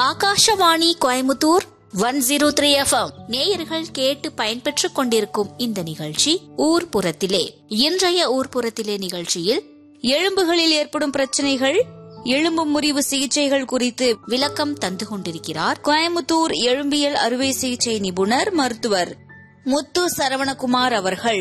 Akashvani Coimbatore one zero three FM நேயர்கள் கேட்டு பயன்பெற்றுக் கொண்டிருக்கும் இந்த நிகழ்ச்சி ஊர்ப்புறத்திலே இன்றைய ஊர்ப்புறத்திலே நிகழ்ச்சியில் எலும்புகளில் ஏற்படும் பிரச்சனைகள் எலும்பு முறிவு சிகிச்சைகள் குறித்து விளக்கம் தந்து கொண்டிருக்கிறார் கோயமுத்தூர் எலும்பியல் அறுவை சிகிச்சை நிபுணர் மருத்துவர் முத்து சரவணகுமார் அவர்கள்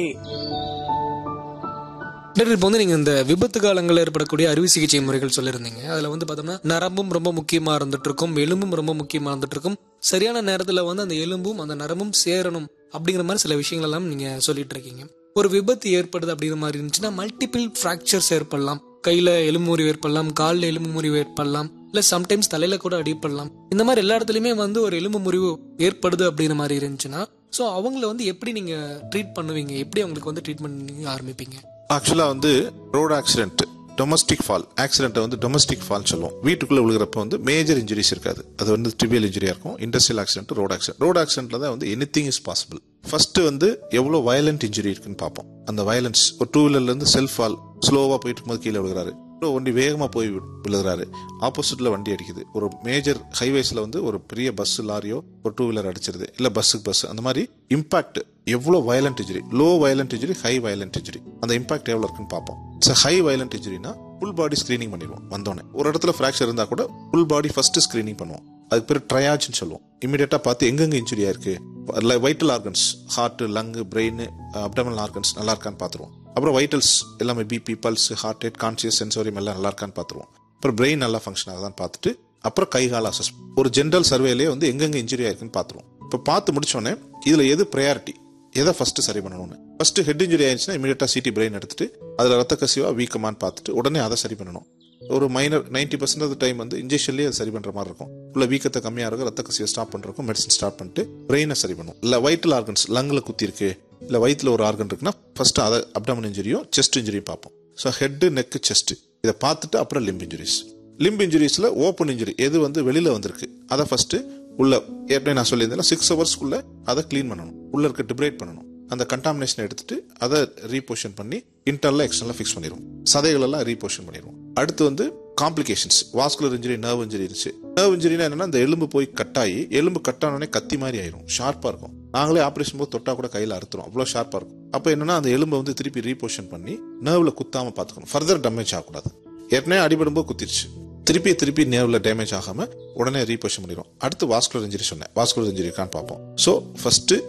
டாக்டர் இப்போ வந்து நீங்கள் இந்த விபத்து காலங்களில் ஏற்படக்கூடிய அறுவை சிகிச்சை முறைகள் சொல்லியிருந்தீங்க அதில் வந்து பார்த்தோம்னா நரம்பும் ரொம்ப முக்கியமாக இருந்துட்டு இருக்கும் எலும்பும் ரொம்ப முக்கியமாக இருந்துட்டு இருக்கும் சரியான நேரத்தில் வந்து அந்த எலும்பும் அந்த நரம்பும் சேரணும் அப்படிங்கிற மாதிரி சில விஷயங்கள் எல்லாம் நீங்கள் சொல்லிட்டு இருக்கீங்க ஒரு விபத்து ஏற்படுது அப்படிங்கிற மாதிரி இருந்துச்சுன்னா மல்டிபிள் ஃப்ராக்சர்ஸ் ஏற்படலாம் கையில் எலும்பு முறிவு ஏற்படலாம் காலில் எலும்பு முறிவு ஏற்படலாம் இல்லை சம்டைம்ஸ் தலையில கூட அடிப்படலாம் இந்த மாதிரி எல்லா இடத்துலையுமே வந்து ஒரு எலும்பு முறிவு ஏற்படுது அப்படிங்கிற மாதிரி இருந்துச்சுன்னா ஸோ அவங்கள வந்து எப்படி நீங்கள் ட்ரீட் பண்ணுவீங்க எப்படி அவங்களுக்கு வந்து ட்ரீட்மெண்ட் ஆரம்பிப்பீங்க ஆக்சுவலாக வந்து ரோடு ஆக்சிடென்ட் டொமஸ்டிக் ஃபால் ஆக்சிடென்ட்டை வந்து டொமஸ்டிக் ஃபால் சொல்லுவோம் வீட்டுக்குள்ளே விழுகிறப்ப வந்து மேஜர் இன்ஜுரிஸ் இருக்காது அது வந்து ட்ரிவியல் இன்ஜுரியாக இருக்கும் industrial accident road accident road ஆக்சிடென்ட்ல தான் வந்து anything is possible first வந்து எவ்வளோ வயலண்ட் இன்ஜுரி இருக்குன்னு பார்ப்போம் அந்த வயலன்ஸ் ஒரு டூ வீலர்லேருந்து செல்ஃப் ஃபால் ஸ்லோவாக போயிட்டு இருக்கும்போது கீழே விழுகிறாரு ஒரு வண்டி வேகமாக போய் வி- விழுகிறாரு ஆப்போசிட்ல வண்டி அடிக்குது ஒரு மேஜர் ஹைவேஸ்ல வந்து ஒரு பெரிய பஸ் லாரியோ ஒரு டூ வீலர் அடிச்சிருது இல்ல பஸ்ஸுக்கு பஸ் அந்த மாதிரி இம்பாக்ட் எவ்வளோ violent injury low violent injury high violent injury அந்த இம்பாக்ட் எவ்வளோ இருக்குன்னு பார்ப்போம் இட்ஸ் ஹை வயலண்ட் இன்ஜுரினா ஃபுல் பாடி ஸ்கிரீனிங் பண்ணிடுவோம் வந்தோடனே ஒரு இடத்துல ஃப்ராக்சர் இருந்தா கூட ஃபுல் பாடி ஃபர்ஸ்ட் ஸ்கிரீனிங் பண்ணுவோம் அதுக்கு பேர் ட்ரையாஜ்னு சொல்லுவோம் இமீடியட்டா பார்த்து எங்கெங்க இன்ஜுரியா இருக்கு vital organs heart lung brain abdominal organs நல்லா இருக்கான்னு பார்த்துருவோம் அப்புறம் வைட்டல்ஸ் எல்லாமே BP pulse heart rate conscious sensorium எல்லாம் நல்லா இருக்கான்னு பார்த்துருவோம் அப்புறம் பிரெயின் நல்லா ஃபங்க்ஷன் ஆகுதான்னு பார்த்துட்டு அப்புறம் கை கால் அசஸ் ஒரு ஜென்ரல் சர்வேலேயே வந்து எங்கெங்க இன்ஜுரி ஆயிருக்குன்னு பார்த்துருவோம் இப்போ பார்த்து முடிச்சோடனே இதுல எது ப்ரையாரிட்டி எதை ஃபர்ஸ்ட் சரி பண்ணணும்னு ஃபர்ஸ்ட் ஹெட் இன்ஜுரி ஆயிடுச்சுன்னா இமீடியட்டா சிடி பிரெயின் எடுத்துட்டு அதுல ரத்த கசிவா வீக்கமான்னு பார்த்துட்டு உடனே அதை சரி பண்ணணும் ஒரு minor ninety percent of time வந்து இன்ஜெக்ஷன்லேயே அது சரி பண்ற மாதிரி இருக்கும் உள்ள வீக்கத்தை கம்மியா இருக்கும் ரத்த கசிவை ஸ்டாப் பண்றதுக்கும் மெடிசன் ஸ்டார்ட் பண்ணிட்டு பிரெயினை சரி பண்ணும் இல்ல வைட்டல் ஆர்கன்ஸ் லங்ல குத்தி இருக்கு இல்ல வயித்துல ஒரு ஆர்கன் இருக்குன்னா ஃபர்ஸ்ட் அதை அப்டாமன் இன்ஜுரியும் செஸ்ட் இன்ஜுரியும் பார்ப்போம் ஸோ ஹெட் நெக் செஸ்ட் இதை பார்த்துட்டு அப்புறம் லிம்ப் இன்ஜுரிஸ் லிம்ப் இன்ஜுரிஸ்ல ஓப்பன் இன்ஜுரி எது வந்து வெளியில வந்திருக்கு அதை ஃபர்ஸ்ட் உள்ள ஏற்கனவே நான் சொல்லியிருந்தேன் சிக்ஸ் ஹவர்ஸ்க்குள்ள அதை க்ளீன் பண்ணணும் உள்ள இருக்க டிப்ரேட் பண்ணணும் அந்த கண்டாமினேஷன் எடுத்துட்டு அதை ரீபோஷன் பண்ணி இன்டர்னல் எக்ஸ்டர்னல் ஃபிக்ஸ் பண்ணிடுவோம் சதைகள் எல்லாம் ரீபோஷன் பண்ணிடுவோம் அடுத்து வந்து complications vascular injury nerve injury இருந்துச்சு நர்வ் இன்ஜுரினா என்னன்னா அந்த எலும்பு போய் கட்டாயி எலும்பு கட்டானோடனே கத்தி மாதிரி ஆயிரும் ஷார்ப்பா இருக்கும் நாங்களே ஆபரேஷன் போது தொட்டா கூட கையில அறுத்துரும் அவ்வளவு ஷார்ப்பா இருக்கும் அப்ப என்னன்னா அந்த எலும்பை வந்து திருப்பி ரீபோஷன் பண்ணி நர்வ்ல குத்தாம பாத்துக்கணும் ஃபர்தர் டேமேஜ் ஆகக்கூடாது ஏற்கனவே அடிபடும் போது குத்திருச்சு திருப்பி திருப்பி நேர்வில் டேமேஜ் ஆகாம உடனே ரீபோஷன் பண்ணிடும் அடுத்து வாஸ்குலர் இன்ஜுரி சொன்னேன் வாஸ்குலர் இன்ஜுரி இருக்கான்னு பார்ப்போம் ஸோ ஃபர்ஸ்ட்